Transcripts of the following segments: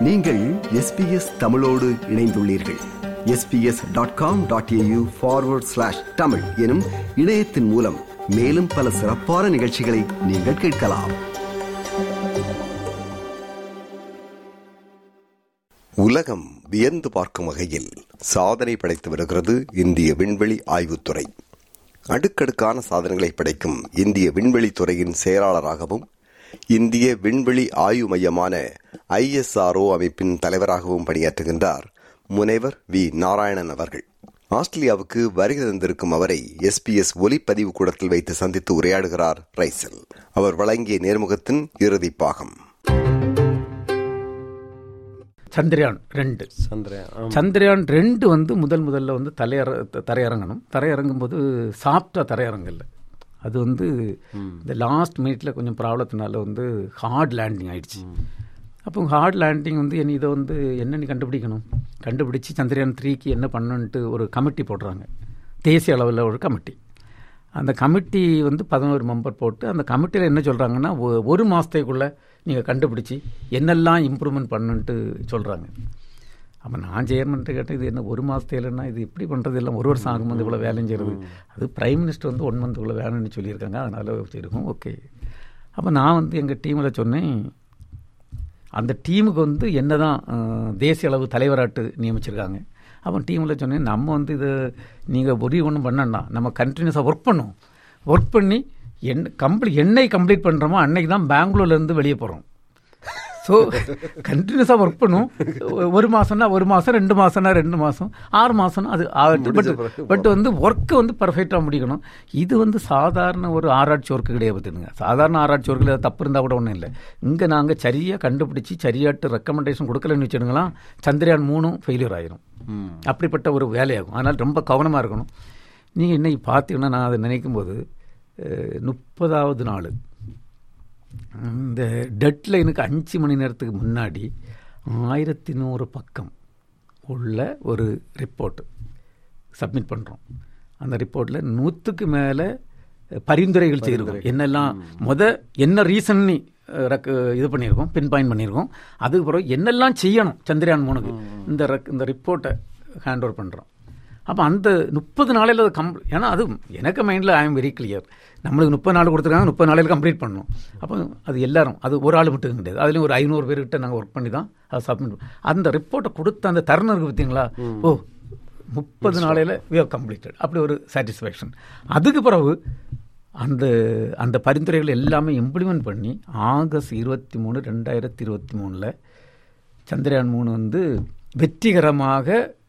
நீங்கள் எஸ்பிஎஸ் தமிழோடு இணைந்துள்ளீர்கள் SBS dot com dot AU forward slash Tamil எனும் இணையத்தின் மூலம் மேலும் பல சிறப்பான நிகழ்ச்சிகளை நீங்கள் கேட்கலாம் உலகம் வியந்து பார்க்கும் வகையில் சாதனை படைத்து வருகிறது இந்திய விண்வெளி ஆய்வுத்துறை அடுக்கடுக்கான சாதனைகளை படைக்கும் இந்திய விண்வெளி துறையின் செயலாளராகவும் இந்திய விண்வெளி ஆய்வு மையமான ஐஎஸ்ஆர்ஓ அமைப்பின் தலைவராகவும் பணியாற்றுகின்றார் முனைவர் வி நாராயணன் அவர்கள் ஆஸ்திரேலியாவுக்கு வருகை தந்திருக்கும் அவரை எஸ்பிஎஸ் ஒலிப்பதிவு கூடத்தில் வைத்து சந்தித்து உரையாடுகிறார் ரைசல் அவர் வழங்கிய நேர்முகத்தின் இறுதி பாகம் சந்திரயான் ரெண்டு சந்திரன் சந்திரயான் ரெண்டு வந்து முதல் முதல்ல வந்து தலையற த- தரையிறங்கணும் தரையிறங்கும் போது சாப்பிட்டா தரையிறங்கல அது வந்து இந்த லாஸ்ட் மினிட்ல கொஞ்சம் ப்ராப்ளத்தினால வந்து ஹார்ட் லேண்டிங் ஆயிடுச்சு அப்போ ஹார்ட் லேண்டிங் வந்து என்ன இதை வந்து என்னன்னு கண்டுபிடிக்கணும் கண்டுபிடிச்சு சந்திரயான் த்ரீக்கு என்ன பண்ணணுன்ட்டு ஒரு கமிட்டி போடுறாங்க தேசிய அளவில் ஒரு கமிட்டி அந்த கமிட்டி வந்து பதினோரு மெம்பர் போட்டு அந்த கமிட்டியில் என்ன சொல்கிறாங்கன்னா ஒரு மாதத்துக்குள்ளே நீங்கள் கண்டுபிடிச்சி என்னெல்லாம் இம்ப்ரூவ்மெண்ட் பண்ணுன்ட்டு சொல்கிறாங்க அப்போ நான் சேர்மன்ட்டு கேட்டேன் இது என்ன ஒரு மாதத்துலன்னா இது எப்படி பண்ணுறது எல்லாம் ஒரு வருஷம் ஆகும்போது இவ்வளோ வேலையும் செய்கிறது அது பிரைம் மினிஸ்டர் வந்து ஒன் மந்த் இவ்வளோ வேணும்னு சொல்லியிருக்காங்க அதனால் இருக்கும் ஓகே அப்போ நான் வந்து எங்கள் டீமில் சொன்னேன் அந்த டீமுக்கு வந்து என்னதான் அஹ், தேசிய அளவு தலைவராட்டு நியமிச்சிருக்காங்க அப்போ டீமில் சொன்னேன் நம்ம வந்து இது நீங்கள் முடிவு ஒன்றும் பண்ணண்டா நம்ம கண்டினியூஸாக ஒர்க் பண்ணுவோம் ஒர்க் பண்ணி என் கம்ப்ளீட் என்னை கம்ப்ளீட் பண்ணுறோமோ அன்னைக்கு தான் பெங்களூர்லேருந்து வெளியே போகிறோம் ஸோ கண்டினியூஸாக ஒர்க் பண்ணும் ஒரு மாதம்னா ஒரு மாதம் ரெண்டு மாதம்னா ரெண்டு மாதம் ஆறு மாதம்னா அது ஆகட்டும் பட் பட் வந்து ஒர்க்கை வந்து பர்ஃபெக்டாக முடிக்கணும் இது வந்து சாதாரண ஒரு ஆராய்ச்சி ஒர்க்கு கிடையாது பார்த்துங்க சாதாரண ஆராய்ச்சி ஒர்க்கில் ஏதாவது தப்பு இருந்தால் கூட ஒன்றும் இல்லை இங்கே நாங்கள் சரியாக கண்டுபிடிச்சி சரியாட்டு ரெக்கமெண்டேஷன் கொடுக்கலன்னு வச்சுடுங்களா சந்திரயான் மூணும் ஃபெயிலியர் ஆயிரும் அப்படிப்பட்ட ஒரு வேலையாகும் அதனால் ரொம்ப கவனமாக இருக்கணும் நீங்கள் இன்னைக்கு பார்த்தீங்கன்னா நான் அதை நினைக்கும் போது அஹ், முப்பதாவது நாள் இந்த டெட்லைனுக்கு அஞ்சு மணி நேரத்துக்கு முன்னாடி ஆயிரத்தி நூறு பக்கம் உள்ள ஒரு ரிப்போர்ட் சப்மிட் பண்ணுறோம் அந்த ரிப்போர்ட்டில் நூற்றுக்கு மேலே பரிந்துரைகள் செய்திருக்கோம் என்னெல்லாம் முத என்ன ரீசன் இது பண்ணியிருக்கோம் பின் பாயிண்ட் பண்ணியிருக்கோம் அதுக்கு பிறகு என்னெல்லாம் செய்யணும் சந்திரயான் மூணுக்கு இந்த rec- இந்த ரிப்போர்ட்டை ஹேண்ட் ஓவர் பண்ணுறோம் அப்போ அந்த முப்பது நாளையில் அது கம் ஏன்னா அது எனக்கு மைண்டில் ஐ எம் வெரி கிளியர் நம்மளுக்கு முப்பது நாள் கொடுத்துருக்காங்க முப்பது நாளையில் கம்ப்ளீட் பண்ணணும் அப்போ அது எல்லாரும் அது ஒரு ஆள் மட்டும் கிடையாது அதுலேயும் ஒரு ஐநூறு பேர்கிட்ட நாங்கள் ஒர்க் பண்ணி தான் அதை சப்மிட் அந்த ரிப்போர்ட்டை கொடுத்த அந்த தருணம் இருக்கு பார்த்தீங்களா ஓ முப்பது நாளையில் வி ஹவ் கம்ப்ளீட்டட் அப்படி ஒரு சாட்டிஸ்ஃபேக்ஷன் அதுக்கு பிறகு அந்த அந்த பரிந்துரைகள் எல்லாமே இம்ப்ளிமெண்ட் பண்ணி ஆகஸ்ட் இருபத்தி மூணு ரெண்டாயிரத்தி இருபத்தி மூணில் சந்திரயான் மூணு வந்து வெற்றிகரமாக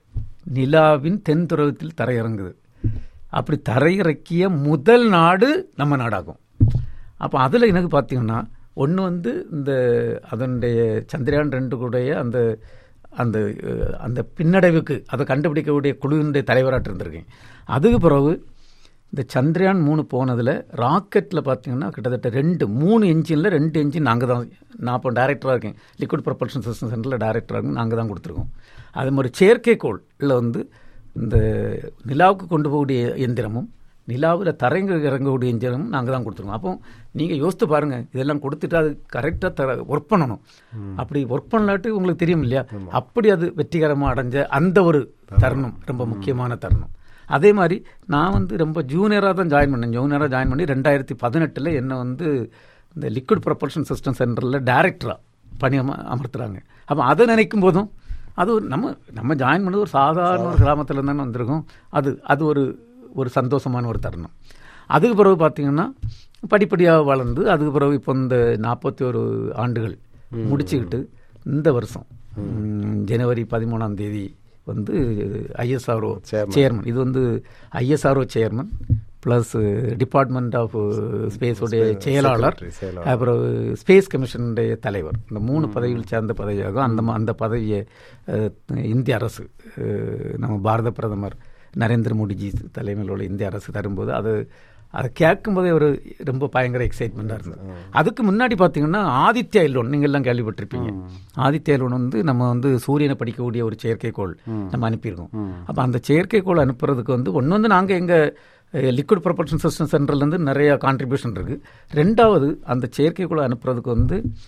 நிலாவின் தென் துருவத்தில் தரையிறங்குது அப்படி தரையிறக்கிய முதல் நாடு நம்ம நாடாகும் அப்போ அதில் எனக்கு பார்த்தீங்கன்னா ஒன்று வந்து இந்த அதனுடைய சந்திரயான் ரெண்டு கூடைய அந்த அந்த அஹ், அந்த பின்னடைவுக்கு அதை கண்டுபிடிக்கக்கூடிய குழுவினுடைய தலைவராட்டு இருந்திருக்கேன் அதுக்கு பிறகு இந்த சந்திரயான் மூணு போனதில் ராக்கெட்டில் பார்த்தீங்கன்னா கிட்டத்தட்ட ரெண்டு மூணு என்ஜினில் ரெண்டு என்ஜின் நாங்கள் தான் நான் இப்போ டைரக்டராக இருக்கேன் லிக்விட் ப்ரொபல்ஷன் சிஸ்டம் சென்டரில் டைரக்டராக இருக்கேன் நாங்கள் தான் கொடுத்துருக்கோம் அது மாதிரி செயற்கைக்கோளில் வந்து இந்த நிலாவுக்கு கொண்டு போகக்கூடிய எந்திரமும் நிலாவில் தரைங்க இறங்கக்கூடிய எந்திரமும் நாங்கள் தான் கொடுத்துருக்கோம் அப்போ நீங்கள் யோசித்து பாருங்கள் இதெல்லாம் கொடுத்துட்டு அது கரெக்டாக தர ஒர்க் பண்ணணும் அப்படி ஒர்க் பண்ணலாட்டு உங்களுக்கு தெரியும் இல்லையா அப்படி அது வெற்றிகரமாக அடைஞ்ச அந்த ஒரு தருணம் ரொம்ப முக்கியமான தருணம் அதே மாதிரி நான் வந்து ரொம்ப ஜூனியராக தான் ஜாயின் பண்ணேன் ஜூனியராக ஜாயின் பண்ணி ரெண்டாயிரத்தி பதினெட்டில் என்னை வந்து இந்த லிக்விட் ப்ரொபல்ஷன் சிஸ்டம் சென்டரில் டைரக்டராக பணி அம அமர்த்துறாங்க அப்போ அதை நினைக்கும் போதும் அது ஒரு நம்ம நம்ம ஜாயின் பண்ணது ஒரு சாதாரண ஒரு கிராமத்தில் தானே வந்திருக்கோம் அது அது ஒரு ஒரு சந்தோஷமான ஒரு தருணம் அதுக்கு பிறகு பார்த்தீங்கன்னா படிப்படியாக வளர்ந்து அதுக்கு பிறகு இப்போ இந்த நாற்பத்தி ஒரு ஆண்டுகள் முடிச்சுக்கிட்டு இந்த வருஷம் ம், ஜனவரி பதிமூணாம் தேதி வந்து ஐஎஸ்ஆர்ஓ சேர்மன் இது வந்து ISRO chairman plus department of ஸ்பேஸோடைய செயலாளர் அப்புறம் ஸ்பேஸ் கமிஷனுடைய தலைவர் இந்த மூணு பதவிகள் சேர்ந்த பதவியாகும் அந்த ம- அந்த பதவியை அஹ், இந்திய அரசு அஹ், நம்ம பாரத பிரதமர் நரேந்திர மோடிஜி தலைமையில் உள்ள இந்திய அரசு தரும்போது அது அதை கேட்கும்போதே ஒரு ரொம்ப பயங்கர எக்ஸைட்மெண்ட்டாக இருந்தது அதுக்கு முன்னாடி பார்த்தீங்கன்னா ஆதித்யா எல்லோன் நீங்கள் எல்லாம் கேள்விப்பட்டிருப்பீங்க ஆதித்யா எல்லோன் வந்து நம்ம வந்து சூரியனை படிக்கக்கூடிய ஒரு செயற்கைக்கோள் நம்ம அனுப்பியிருக்கோம் அப்போ அந்த செயற்கைக்கோள் அனுப்புறதுக்கு வந்து ஒன்று வந்து நாங்கள் எங்கள் லிக்விட் ப்ரொபல்ஷன் சிஸ்டம் சென்டர்லேருந்து நிறைய கான்ட்ரிபியூஷன் இருக்குது ரெண்டாவது அந்த செயற்கைக்கோளை அனுப்புறதுக்கு வந்து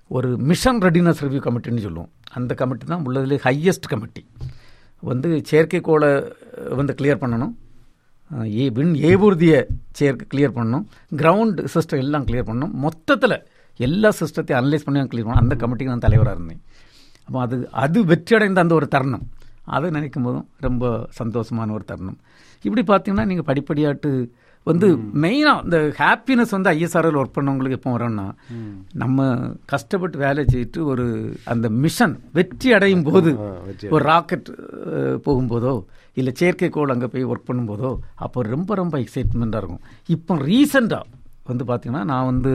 ஒரு மிஷன் ரெடினஸ் ரிவ்யூ கமிட்டின்னு சொல்லுவோம் அந்த கமிட்டி தான் உள்ளதுலேயே ஹையஸ்ட் கமிட்டி வந்து செயற்கைக்கோளை வந்து கிளியர் பண்ணணும் அஹ், ஏ விண் ஏவூர்தியை செயற்கை கிளியர் பண்ணணும் கிரவுண்ட் சிஸ்டம் எல்லாம் கிளியர் பண்ணணும் மொத்தத்தில் எல்லா சிஸ்டத்தையும் அனலைஸ் பண்ணி கிளியர் பண்ணணும் அந்த கமிட்டிக்கு நான் தலைவராக இருந்தேன் அப்போ அது அது வெற்றியடைந்த அந்த ஒரு தருணம் அதை நினைக்கும் போதும் ரொம்ப சந்தோஷமான ஒரு தருணம் இப்படி பார்த்தீங்கன்னா நீங்கள் படிப்படியாட்டு வந்து மெயினாக இந்த ஹாப்பினஸ் வந்து ஐஎஸ்ஆர்எல் ஒர்க் பண்ணவங்களுக்கு எப்போ வரோம்னா நம்ம கஷ்டப்பட்டு வேலை செய்துட்டு ஒரு அந்த மிஷன் வெற்றி அடையும் போது ஒரு ராக்கெட் போகும்போதோ இல்லை செயற்கைக்கோள் அங்கே போய் ஒர்க் பண்ணும்போதோ அப்போ ரொம்ப ரொம்ப எக்ஸைட்மெண்ட்டாக இருக்கும் இப்போ ரீசெண்டாக வந்து பார்த்தீங்கன்னா நான் வந்து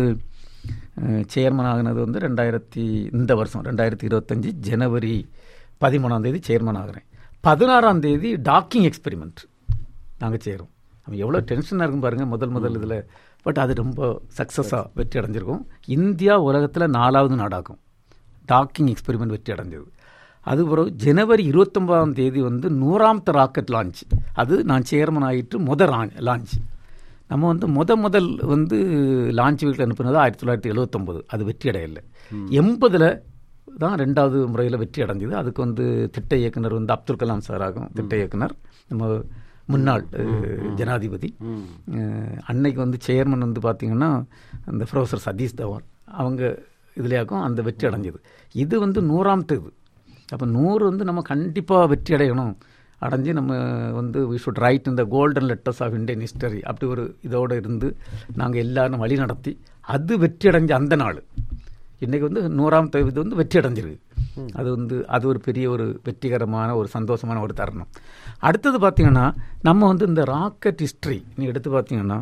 சேர்மன் ஆகினது வந்து ரெண்டாயிரத்தி இந்த வருஷம் ரெண்டாயிரத்தி இருபத்தஞ்சி ஜனவரி பதிமூணாம் தேதி சேர்மன் ஆகிறேன் பதினாறாம் தேதி டாக்கிங் எக்ஸ்பெரிமெண்ட் நாங்கள் சேரும் அவன் எவ்வளோ டென்ஷனாக இருக்கும் பாருங்கள் முதல் முதல் இதில் பட் அது ரொம்ப சக்ஸஸாக வெற்றி அடைஞ்சிருக்கும் இந்தியா உலகத்தில் நாலாவது நாடாகும் டாக்கிங் எக்ஸ்பெரிமெண்ட் வெற்றி அடைஞ்சது அது பிறகு ஜனவரி இருபத்தொம்பதாம் தேதி வந்து நூறாமத்த ராக்கெட் லான்ச் அது நான் சேர்மன் ஆகிட்டு முத லான்ச் நம்ம வந்து முத முதல் வந்து லான்ச் வீட்டில் அனுப்புனது ஆயிரத்தி தொள்ளாயிரத்தி எழுவத்தொம்பது அது வெற்றி அடையலை எண்பதில் தான் ரெண்டாவது முறையில் வெற்றி அடைஞ்சது அதுக்கு வந்து திட்ட இயக்குனர் வந்து அப்துல் கலாம் சார் ஆகும் திட்ட இயக்குனர் நம்ம முன்னாள் அஹ், ஜனாதிபதி அஹ், அன்னைக்கு வந்து சேர்மன் வந்து பார்த்தீங்கன்னா அந்த ப்ரொஃபஸர் சதீஷ் தவான் அவங்க இதுலையாக்கும் அந்த வெற்றி அடைஞ்சது இது வந்து நூறாமத்து இது அப்போ நூறு வந்து நம்ம கண்டிப்பாக வெற்றி அடையணும் அடைஞ்சு நம்ம வந்து வி ஷுட் ரைட் இந்த golden letters of Indian history அப்படி ஒரு இதோடு இருந்து நாங்கள் எல்லாரும் வழி நடத்தி அது வெற்றி அடைஞ்ச அந்த நாள் இன்றைக்கி வந்து நூறாம் த- இது வந்து வெற்றி அடைஞ்சிருக்கு அது வந்து அது ஒரு பெரிய ஒரு வெற்றிகரமான ஒரு சந்தோஷமான ஒரு தருணம் அடுத்தது பார்த்தீங்கன்னா நம்ம வந்து இந்த ராக்கெட் ஹிஸ்ட்ரி நீ எடுத்து பார்த்தீங்கன்னா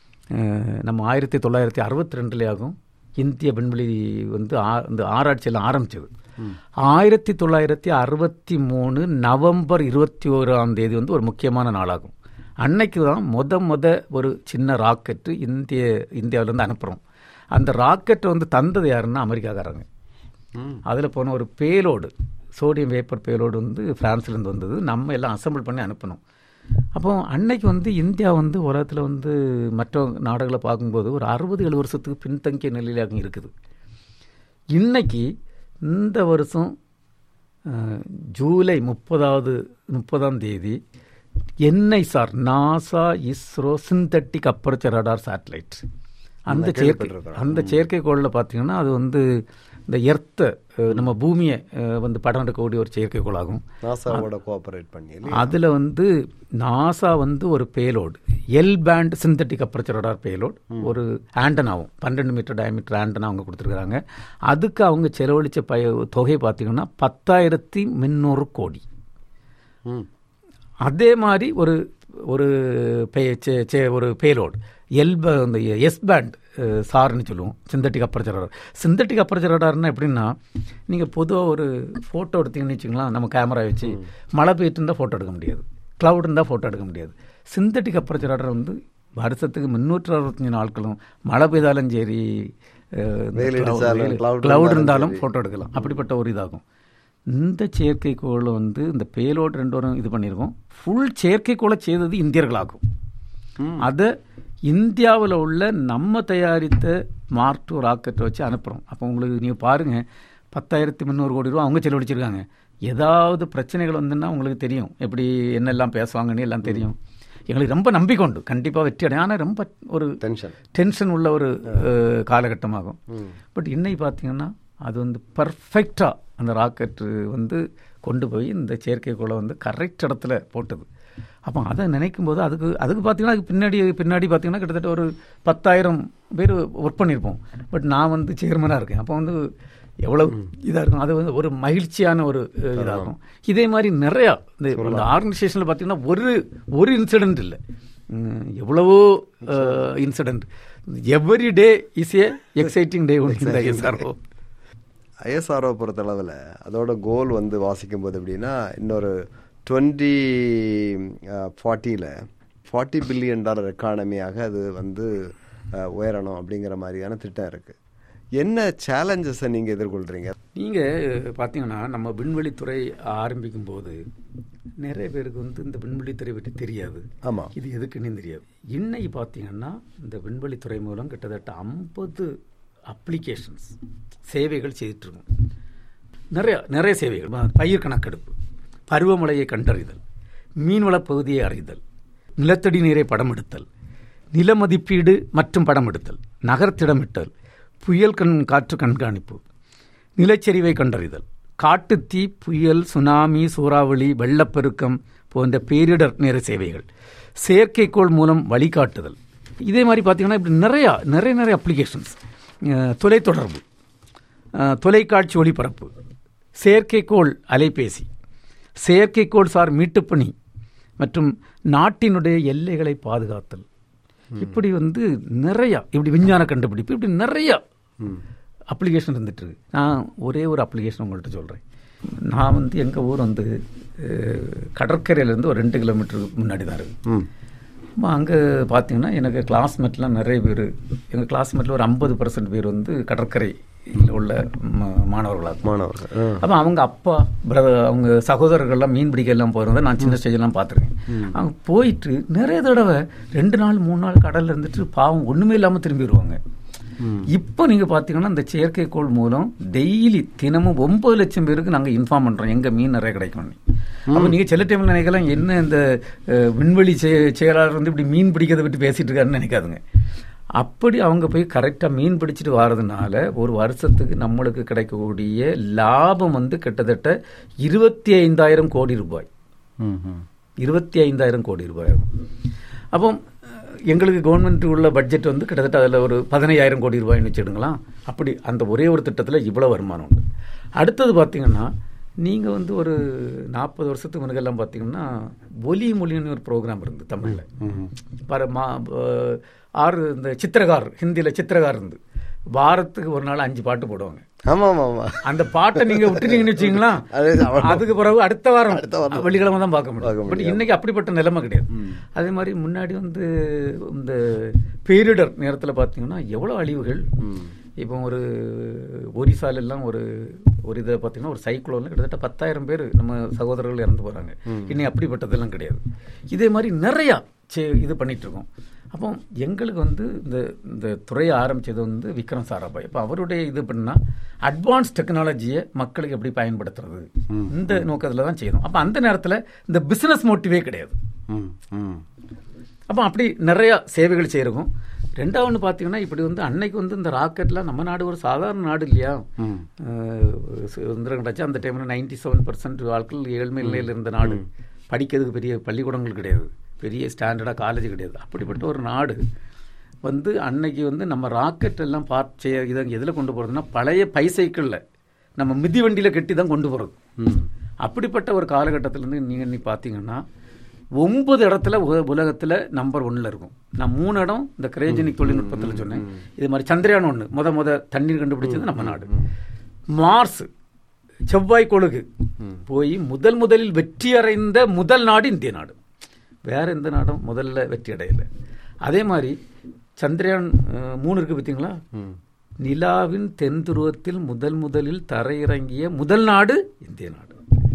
அஹ், நம்ம ஆயிரத்தி தொள்ளாயிரத்தி அறுபத்தி ரெண்டுலே ஆகும் இந்திய விண்வெளி வந்து ஆ- இந்த ஆராய்ச்சியில் ஆரம்பிச்சது ஆயிரத்தி தொள்ளாயிரத்தி அறுபத்தி மூணு நவம்பர் இருபத்தி ஓராம் தேதி வந்து ஒரு முக்கியமான நாளாகும் அன்னைக்கு தான் முத முத ஒரு சின்ன ராக்கெட்டு இந்திய இந்தியாவிலேருந்து அனுப்புகிறோம் அந்த ராக்கெட்டை வந்து தந்தது யாருன்னா அமெரிக்காக்காரங்க அதில் போன ஒரு பேலோடு சோடியம் வேப்பர் பேலோடு வந்து பிரான்ஸ்லேருந்து வந்தது நம்ம எல்லாம் அசெம்பிள் பண்ணி அனுப்பணும் அப்போ அன்னைக்கு வந்து இந்தியா வந்து உலகத்தில் வந்து மற்ற நாடுகளை பார்க்கும்போது ஒரு அறுபது ஏழு வருஷத்துக்கு பின்தங்கிய நிலையில இருக்குது இன்னைக்கு இந்த வருஷம் அஹ், ஜூலை முப்பதாவது முப்பதாம் தேதி NISAR NASA ISRO synthetic aperture radar satellite அந்த செயற்கை அந்த செயற்கைக்கோளில் பார்த்தீங்கன்னா அது வந்து இந்த எர்த்தை நம்ம பூமியை அஹ், வந்து படம் எடுக்கக்கூடிய ஒரு செயற்கைக்கோள் ஆகும் நாசாவோட கோஆபரேட் பண்ணி இல்லையா? அதில் வந்து நாசா வந்து ஒரு payload L band synthetic aperture radar payload ஒரு ஆண்டனாவும் பன்னெண்டு மீட்டர் டயமீட்டர் ஆண்டனா அவங்க கொடுத்துருக்குறாங்க அதுக்கு அவங்க செலவழித்த பய தொகை பார்த்தீங்கன்னா பத்தாயிரத்தி முந்நூறு கோடி ம். அதே மாதிரி ஒரு ஒரு பே- சே- சே- ஒரு பேலோட் எல் ப- இந்த எஸ் பேண்ட் சார்னு சொல்லுவோம் synthetic aperture radar synthetic aperture ரடார்னா எப்படின்னா நீங்கள் பொதுவாக ஒரு ஃபோட்டோ எடுத்தீங்கன்னு வச்சுங்களேன் நம்ம கேமரா வச்சு மழை பெய்ட்டு இருந்தால் ஃபோட்டோ எடுக்க முடியாது க்ளவுட் இருந்தால் ஃபோட்டோ எடுக்க முடியாது சிந்தட்டிக் அப்பர்ச்சர் ரடார் வந்து வருஷத்துக்கு முந்நூற்று அறுபத்தஞ்சு நாட்களும் மழை பெய்தாலும் சரி வெயில் அடிச்சாலும், cloud க்ளவுட் இருந்தாலும் இருந்தாலும் சரி. ஃபோட்டோ எடுக்கலாம் அப்படிப்பட்ட ஒரு இதாகும் இந்த செயற்கைக்கோளை வந்து இந்த பேலோட் ரெண்டு வரும் இது பண்ணியிருக்கோம் ஃபுல் செயற்கைக்கோளை செய்தது இந்தியர்களாகும் அதை இந்தியாவில் உள்ள நம்ம தயாரித்த மார்க் டூ ராக்கெட்டை வச்சு அனுப்புகிறோம் அப்போ உங்களுக்கு நீங்கள் பாருங்கள் பத்தாயிரத்தி முந்நூறு கோடி ரூபா அவங்க செலவழிச்சிருக்காங்க ஏதாவது பிரச்சனைகள் வந்துன்னா உங்களுக்கு தெரியும் எப்படி என்னெல்லாம் பேசுவாங்கன்னு எல்லாம் தெரியும் எங்களுக்கு ரொம்ப நம்பிக்கை உண்டு கண்டிப்பாக வெற்றி அடையும் ஆனால் ரொம்ப ஒரு டென்ஷன் டென்ஷன் உள்ள ஒரு அஹ், காலகட்டமாகும் பட் இன்னைக்கு பார்த்தீங்கன்னா அது வந்து பர்ஃபெக்டாக அந்த ராக்கெட்டு வந்து கொண்டு போய் இந்த செயற்கைக்கோளை வந்து கரெக்ட் இடத்துல போட்டது அப்போ அதை நினைக்கும் போது அதுக்கு அதுக்கு பார்த்தீங்கன்னா அதுக்கு பின்னாடி பின்னாடி பார்த்தீங்கன்னா கிட்டத்தட்ட ஒரு பத்தாயிரம் பேர் ஒர்க் பண்ணியிருப்போம் பட் நான் வந்து சேர்மனாக இருக்கேன் அப்போ வந்து எவ்வளவு இதாக இருக்கும் அது வந்து ஒரு மகிழ்ச்சியான ஒரு அஹ், இதாகும் இதே மாதிரி நிறையா இந்த இந்த ஆர்கனைசேஷனில் பார்த்தீங்கன்னா ஒரு ஒரு இன்சிடென்ட் இல்லை ம், எவ்வளவோ incident every day is a exciting day இந்த எஸ்ஆர்ஓ ஐஎஸ்ஆர்ஓ பொறுத்தளவில் அதோட கோல் வந்து வாசிக்கும் போது எப்படின்னா இன்னொரு டுவெண்ட்டி ஃபார்ட்டியில் ஃபார்ட்டி பில்லியன் டாலர் எக்கானமியாக அது வந்து அஹ், உயரணும் அப்படிங்கிற மாதிரியான திட்டம் இருக்குது என்ன சேலஞ்சஸை நீங்கள் எதிர்கொள்கிறீங்க நீங்கள் பார்த்தீங்கன்னா நம்ம விண்வெளித்துறை ஆரம்பிக்கும் போது நிறைய பேருக்கு வந்து இந்த விண்வெளித்துறை பற்றி தெரியாது ஆமாம் இது எதுக்குன்னு தெரியாது இன்னைக்கு பார்த்தீங்கன்னா இந்த விண்வெளித்துறை மூலம் கிட்டத்தட்ட ஐம்பது அப்ளிகேஷன்ஸ் சேவைகள் செய்துட்ருக்கோம் நிறைய நிறைய சேவைகள் ம- பயிர் கணக்கெடுப்பு பருவமழையை கண்டறிதல் மீன்வளப் பகுதியை அறிதல் நிலத்தடி நீரை படம் எடுத்தல் நில மதிப்பீடு மற்றும் படம் எடுத்தல் நகர்த்திடமிட்டல் புயல் கண் காற்று கண்காணிப்பு நிலச்சரிவை கண்டறிதல் காட்டுத்தீ புயல் சுனாமி சூறாவளி வெள்ளப்பெருக்கம் போன்ற பேரிடர் நேர சேவைகள் செயற்கைக்கோள் மூலம் வழிகாட்டுதல் இதே மாதிரி பார்த்தீங்கன்னா இப்படி நிறையா நிறைய நிறைய அப்ளிகேஷன்ஸ் தொலைத்தொடர்பு அஹ், தொலைக்காட்சி ஒளிபரப்பு செயற்கைக்கோள் அலைபேசி செயற்கைக்கோள் சார் மீட்டுப்பணி மற்றும் நாட்டினுடைய எல்லைகளை பாதுகாத்தல் இப்படி வந்து நிறையா இப்படி விஞ்ஞான கண்டுபிடிப்பு இப்படி நிறையா அப்ளிகேஷன் இருந்துட்டு இருக்கு நான் ஒரே ஒரு அப்ளிகேஷன் உங்கள்கிட்ட சொல்கிறேன் நான் வந்து எங்கள் ஊர் வந்து அஹ், கடற்கரையிலேருந்து ஒரு ரெண்டு கிலோமீட்டருக்கு முன்னாடி தான் இருக்கு அங்கே பார்த்தீங்கன்னா எனக்கு கிளாஸ்மேட்லாம் நிறைய பேர் எங்கள் கிளாஸ்மேட்டில் ஒரு ஐம்பது பர்சன்ட் பேர் வந்து கடற்கரை உள்ள ம- மாணவர்களாக மாணவர்கள் ஆ. அப்போ அவங்க அப்பா பிரதர் அவங்க சகோதரர்கள்லாம் மீன் பிடிக்க எல்லாம் போகிறத நான் சின்ன ஸ்டேஜெல்லாம் பார்த்துருக்கேன் அவங்க போயிட்டு நிறைய தடவை ரெண்டு நாள் மூணு நாள் கடல்ல இருந்துட்டு பாவம் ஒன்றுமே இல்லாமல் திரும்பி வருவாங்க இப்போ நீங்கள் பார்த்தீங்கன்னா இந்த செயற்கைக்கோள் மூலம் டெய்லி தினமும் ஒன்பது லட்சம் பேருக்கு நாங்கள் இன்ஃபார்ம் பண்ணுறோம் எங்கே மீன் நிறைய கிடைக்கும்னு அப்போ நீங்கள் சில டைமில் நினைக்கலாம் என்ன இந்த அஹ், விண்வெளி செய- செயலாளர் வந்து இப்படி மீன் பிடிக்கிறத விட்டு பேசிட்டு இருக்காருன்னு நினைக்காதுங்க அப்படி அவங்க போய் கரெக்டாக மீன் பிடிச்சிட்டு வர்றதுனால ஒரு வருஷத்துக்கு நம்மளுக்கு கிடைக்கக்கூடிய லாபம் வந்து கிட்டத்தட்ட இருபத்தி ஐந்தாயிரம் கோடி ரூபாய் ம், ம். இருபத்தி ஐந்தாயிரம் கோடி ரூபாய் ஆகும் அப்போ அஹ், எங்களுக்கு கவர்மெண்ட் உள்ள பட்ஜெட் வந்து கிட்டத்தட்ட அதில் ஒரு பதினையாயிரம் கோடி ரூபாய்னு வச்சுடுங்களா அப்படி அந்த ஒரே ஒரு திட்டத்தில் இவ்வளோ வருமானம் உண்டு அடுத்தது பார்த்தீங்கன்னா நீங்கள் வந்து ஒரு நாற்பது வருஷத்துக்கு முன்னெல்லாம் பார்த்தீங்கன்னா ஒலி மொழின்னு ஒரு ப்ரோக்ராம் இருந்து தமிழில் பர மா அஹ், ஆறு இந்த சித்திரகார் ஹிந்தியில் சித்திரகார் இருந்து வாரத்துக்கு ஒரு நாள் அஞ்சு பாட்டு போடுவாங்க ஆமா ஆமா ஆமா அந்த பாட்டை நீங்க விட்டுட்டீங்கன்னு வச்சுங்களா அது அவ்வளவு. அதுக்கு பிறகு அடுத்த வாரம் அடுத்த வாரம். வெள்ளிக்கிழமை தான் பார்க்க பார்க்க முடியும் பட் முடியும். இன்னைக்கு அப்படிப்பட்ட நிலைமை கிடையாது அதே மாதிரி முன்னாடி வந்து இந்த பேரிடர் நேரத்தில் பார்த்தீங்கன்னா எவ்வளோ அழிவுகள் இப்போ ஒரு ஒரிசால எல்லாம் ஒரு ஒரு இதை பார்த்தீங்கன்னா ஒரு சைக்ளோன்ல கிட்டத்தட்ட பத்தாயிரம் பேர் நம்ம சகோதரர்கள் இறந்து போறாங்க இன்னும் அப்படிப்பட்டதெல்லாம் கிடையாது இதே மாதிரி நிறையா சே- இது பண்ணிட்டு இருக்கோம் அப்போ எங்களுக்கு வந்து இந்த இந்த துறையை ஆரம்பிச்சது வந்து விக்ரம் சாராபாய் அப்போ அவருடைய இது பண்ணா அட்வான்ஸ் டெக்னாலஜியை மக்களுக்கு எப்படி பயன்படுத்துறது இந்த நோக்கத்தில் தான் செய்யணும் அப்போ அந்த நேரத்தில் இந்த பிசினஸ் மோட்டிவே கிடையாது ம், ம். அப்போ அப்படி நிறைய சேவைகள் செய்கிறோம் ரெண்டாவது பார்த்தீங்கன்னா இப்படி வந்து அன்னைக்கு வந்து இந்த ராக்கெட்லாம் நம்ம நாடு ஒரு சாதாரண நாடு இல்லையா அஹ், சுதந்திரம் கிடச்சி அந்த டைமில் நைன்டி செவன் பர்சன்ட் ஆட்கள் ஏழ்மை நிலையில் இருந்த நாடு படிக்கிறதுக்கு பெரிய பள்ளிக்கூடங்கள் கிடையாது பெரிய ஸ்டாண்டர்டாக காலேஜ் கிடையாது அப்படிப்பட்ட ஒரு நாடு வந்து அன்னைக்கு வந்து நம்ம ராக்கெட் எல்லாம் பார்ட் செய்ய இதை எதில் கொண்டு போகிறதுனா பழைய பைசைக்கிளில் நம்ம மிதி வண்டியில் கட்டி தான் கொண்டு போகிறது அப்படிப்பட்ட ஒரு காலகட்டத்திலேருந்து நீங்கள் நீ பார்த்தீங்கன்னா ஒன்பது இடத்துல உ- உலகத்துல நம்பர் ஒன்ல இருக்கும் நான் மூணு இடம் இந்த கிரேஜனிக் தொழில்நுட்பத்தில் சொன்னேன் இது மாதிரி சந்திரயான் ஒன்று முத முத தண்ணீர் கண்டுபிடிச்சது நம்ம நாடு மார்ஸ் செவ்வாய் கொழுகு போய் முதல் முதலில் வெற்றி அடைந்த முதல் நாடு இந்திய நாடு வேற எந்த நாடும் முதல்ல வெற்றி அடையல அதே மாதிரி சந்திரயான் அஹ், மூணு இருக்கு பார்த்தீங்களா நிலாவின் தென் துருவத்தில் முதல் முதலில் தரையிறங்கிய முதல் நாடு இந்திய நாடு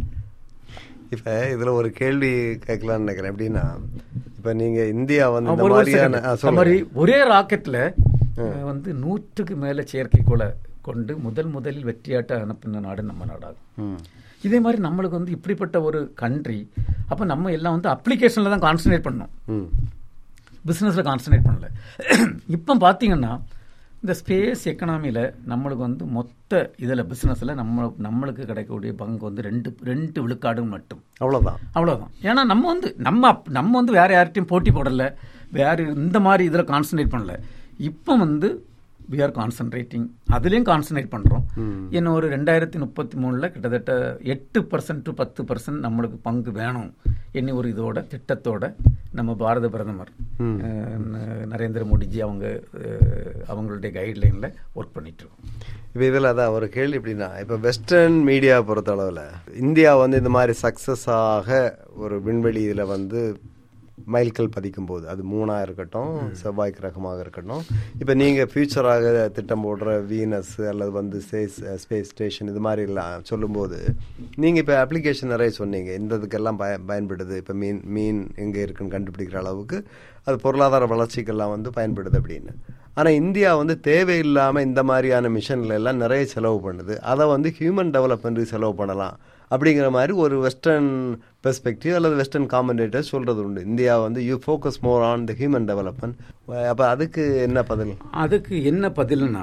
இப்ப இதுல ஒரு கேள்வி கேட்கலாம்னு நினைக்கிறேன் எப்படின்னா இப்ப நீங்க இந்தியா வந்து இந்த ஒரு ஒரு மாதிரியான second. ஆ, அந்த சொல்லுங்க. மாதிரி ஒரே ராக்கெட்ல அஹ், வந்து நூற்றுக்கு மேல செயற்கைக்கோளை கொண்டு முதல் முதலில் வெற்றியாட்ட அனுப்பின நாடு நம்ம நாடாகும் ம். இதே மாதிரி நம்மளுக்கு வந்து இப்படிப்பட்ட ஒரு கண்ட்ரி அப்ப நம்ம எல்லாம் வந்து அப்ளிகேஷன்ல தான் கான்சன்ட்ரேட் பண்ணோம் ம். பிஸ்னஸில் கான்சன்ட்ரேட் பண்ணல இப்போ பார்த்தீங்கன்னா இந்த ஸ்பேஸ் எக்கனாமியில் நம்மளுக்கு வந்து மொத்த இதில் பிஸ்னஸில் நம்ம நம்மளுக்கு கிடைக்கக்கூடிய பங்கு வந்து ரெண்டு ரெண்டு விழுக்காடு மட்டும் அவ்வளவுதான் அவ்வளோதான் ஏன்னா நம்ம வந்து நம்ம அப்- நம்ம வந்து வேற யார்கிட்டயும் போட்டி போடல வேற இந்த மாதிரி இதில் கான்சன்ட்ரேட் பண்ணல இப்போ வந்து வி ஆர் கான்சன்ட்ரேட்டிங் அதுலேயும் கான்சன்ட்ரேட் பண்ணுறோம் இன்னும் ஒரு ரெண்டாயிரத்தி முப்பத்தி மூணில் கிட்டத்தட்ட எட்டு பர்சன்ட் டு பத்து பர்சன்ட் நம்மளுக்கு பங்கு வேணும் என்ன ஒரு இதோட திட்டத்தோட நம்ம பாரத பிரதமர் அஹ், ந- நரேந்திர மோடிஜி அவங்க அஹ், அவங்களுடைய கைட்லைனில் ஒர்க் பண்ணிட்டு இருக்கோம் இப்போ இதில் அதான் ஒரு கேள்வி எப்படின்னா இப்போ வெஸ்டர்ன் மீடியா பொறுத்த அளவில் இந்தியா வந்து இந்த மாதிரி சக்ஸஸாக ஒரு விண்வெளி இதில் வந்து மைல்கல் பதிக்கும் போது அது மூணா இருக்கட்டும் செவ்வாய் கிரகமாக இருக்கட்டும் இப்போ நீங்கள் ஃபியூச்சராக திட்டம் போடுற வீனஸ் அல்லது வந்து ஸ்பேஸ் ஸ்பேஸ் ஸ்டேஷன் இது மாதிரி எல்லாம் சொல்லும்போது நீங்கள் இப்போ அப்ளிகேஷன் நிறைய சொன்னீங்க இந்த இதுக்கெல்லாம் பய பயன்படுது இப்போ மீன் மீன் எங்கே இருக்குன்னு கண்டுபிடிக்கிற அளவுக்கு அது பொருளாதார வளர்ச்சிக்கெல்லாம் வந்து பயன்படுது அப்படின்னு ஆனா இந்தியா வந்து தேவையில்லாம இந்த மாதிரியான மிஷன்ல எல்லாம் நிறைய செலவு பண்ணுது அதை வந்து ஹியூமன் டெவலப்மெண்ட்டுக்கு செலவு பண்ணலாம் அப்படிங்கிற மாதிரி ஒரு வெஸ்டர்ன் பெர்ஸ்பெக்டிவ் அல்லது வெஸ்டர்ன் காமெண்டேட்டர் சொல்றது உண்டு இந்தியா வந்து you focus more on the human development அப்ப அதுக்கு என்ன பதில் அதுக்கு என்ன பதில்னா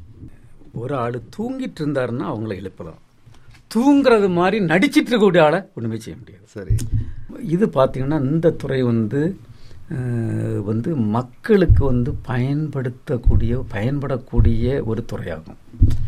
ஒரு ஆள் தூங்கிட்டு இருந்தாருன்னா அவங்கள எழுப்பலாம் தூங்குறது மாதிரி நடிச்சிட்டு இருக்கக்கூடிய ஆளை ஒன்றுமே செய்ய முடியாது சரி இது பார்த்தீங்கன்னா இந்த துறை வந்து அஹ், வந்து மக்களுக்கு வந்து பயன்படுத்தக்கூடிய பயன்படக்கூடிய ஒரு துறையாகும்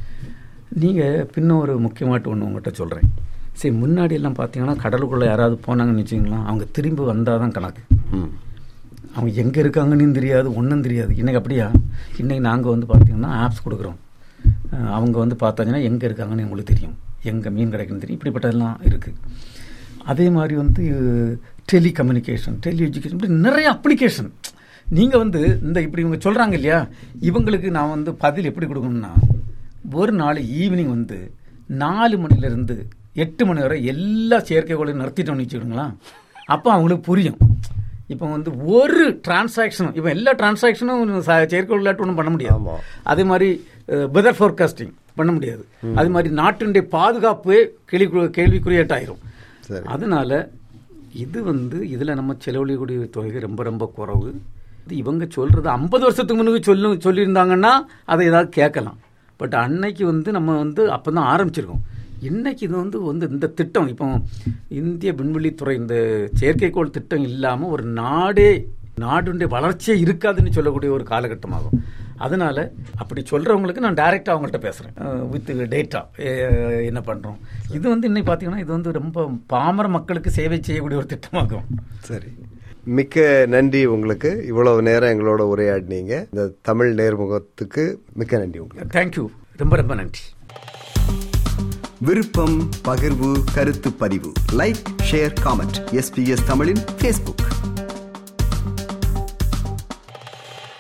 நீங்கள் பின்ன ஒரு முக்கியமாட்டு ஒன்று உங்கள்கிட்ட சொல்கிறேன் சரி முன்னாடி எல்லாம் பார்த்தீங்கன்னா கடலுக்குள்ளே யாராவது போனாங்கன்னு வச்சுங்களேன் அவங்க திரும்பி வந்தால் தான் கணக்கு ம் அவங்க எங்கே இருக்காங்கன்னு தெரியாது ஒன்றும் தெரியாது இன்னைக்கு அப்படியா இன்னைக்கு நாங்கள் வந்து பார்த்தீங்கன்னா ஆப்ஸ் கொடுக்குறோம் அஹ் அவங்க வந்து பார்த்தாங்கன்னா எங்கே இருக்காங்கன்னு உங்களுக்கு தெரியும் எங்கே மீன் கிடைக்குன்னு தெரியும் இப்படிப்பட்டதெல்லாம் இருக்குது அதே மாதிரி வந்து டெலி கம்யூனிகேஷன் டெலி எஜுகேஷன் இப்படி நிறைய அப்ளிகேஷன் நீங்கள் வந்து இந்த இப்படி இவங்க சொல்கிறாங்க இல்லையா இவங்களுக்கு நான் வந்து பதில் எப்படி கொடுக்கணும்னா ஒரு நாள் ஈவினிங் வந்து நாலு மணிலேருந்து எட்டு மணி வரை எல்லா செயற்கைகோளையும் நிறுத்திட்டோம்னு வச்சுக்கிடுங்களா அப்போ அவங்களுக்கு புரியும் இப்போ வந்து ஒரு டிரான்சாக்ஷனும் இப்போ எல்லா டிரான்சாக்ஷனும் செயற்கைக்கோள் இல்லாட்டி ஒன்றும் பண்ண முடியாது ஆமா. அதே மாதிரி வெதர் ஃபோர்காஸ்டிங் பண்ண முடியாது அதே மாதிரி நாட்டினுடைய பாதுகாப்பு கேள்வி கேள்விக்குறியேட்டாயிரும் சரி. அதனால இது வந்து இதில் நம்ம செலவழிக்கக்கூடிய தொகை ரொம்ப ரொம்ப குறைவு இது இவங்க சொல்றது ஐம்பது வருஷத்துக்கு முன்னாடி சொல்லு சொல்லியிருந்தாங்கன்னா அதை ஏதாவது கேட்கலாம் பட் அன்னைக்கு வந்து நம்ம வந்து அப்போ தான் ஆரம்பிச்சிருக்கோம் இன்னைக்கு இது வந்து வந்து இந்த திட்டம் இப்போ இந்திய விண்வெளித்துறை இந்த செயற்கைக்கோள் திட்டம் இல்லாமல் ஒரு நாடே நாடுடைய வளர்ச்சியே இருக்காதுன்னு சொல்லக்கூடிய ஒரு காலகட்டமாகும் அதனால அப்படி சொல்றவங்களுக்கு நான் டைரக்டா அவங்கள்ட்ட பேசுறேன் வித் டேட்டா என்ன பண்றோம் இது வந்து இன்னைக்கு பாத்தீங்கன்னா இது வந்து ரொம்ப பாமர மக்களுக்கு சேவை செய்யக்கூடிய ஒரு திட்டமாகும் சரி மிக்க நன்றி உங்களுக்கு இவ்வளவு நேரம் எங்களோட உரையாடினீங்க இந்த தமிழ் நேர்முகத்துக்கு மிக்க நன்றி உங்களுக்கு தேங்க்யூ ரொம்ப ரொம்ப நன்றி விருப்பம் பகிர்வு கருத்து பதிவு லைக் ஷேர் காமெண்ட் எஸ்பிஎஸ் தமிழின் ஃபேஸ்புக்